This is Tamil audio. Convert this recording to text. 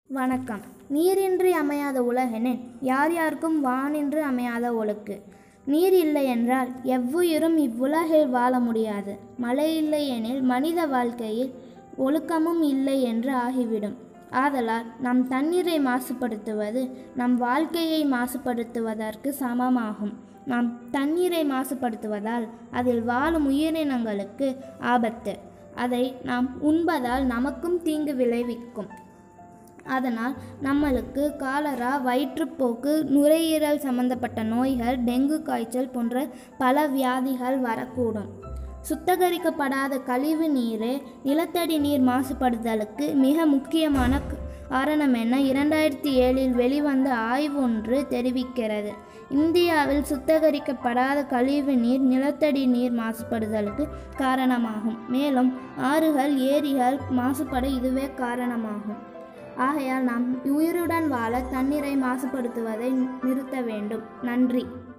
வணக்கம் நீரின்றி அமையாத உலகெனில் யார் யாருக்கும் வானின்றி அமையாத ஒழுக்கு நீர் இல்லை என்றால் எவ்வுயிரும் இவ்வுலகில் வாழ முடியாது மழை இல்லை எனில் மனித வாழ்க்கையில் ஒழுக்கமும் இல்லை என்று ஆகிவிடும் ஆதலால் நம் தண்ணீரை மாசுபடுத்துவது நம் வாழ்க்கையை மாசுபடுத்துவதற்கு சமமாகும் நாம் தண்ணீரை மாசுபடுத்துவதால் அதில் வாழும் உயிரினங்களுக்கு ஆபத்து அதை நாம் உண்பதால் நமக்கும் தீங்கு விளைவிக்கும் அதனால் நம்மளுக்கு காலரா வயிற்றுப்போக்கு நுரையீரல் சம்பந்தப்பட்ட நோய்கள் டெங்கு காய்ச்சல் போன்ற பல வியாதிகள் வரக்கூடும் சுத்தகரிக்கப்படாத கழிவு நீரே நிலத்தடி நீர் மாசுபடுதலுக்கு மிக முக்கியமான க- காரணம் என இரண்டாயிரத்தி ஏழில் வெளிவந்த ஆய்வு ஒன்று தெரிவிக்கிறது இந்தியாவில் சுத்தகரிக்கப்படாத கழிவு நீர் நிலத்தடி நீர் மாசுபடுதலுக்கு காரணமாகும் மேலும் ஆறுகள் ஏரிகள் மாசுபட இதுவே காரணமாகும் ஆகையால் நாம் உயிருடன் வாழ தண்ணீரை மாசுபடுத்துவதை நிறுத்த வேண்டும் நன்றி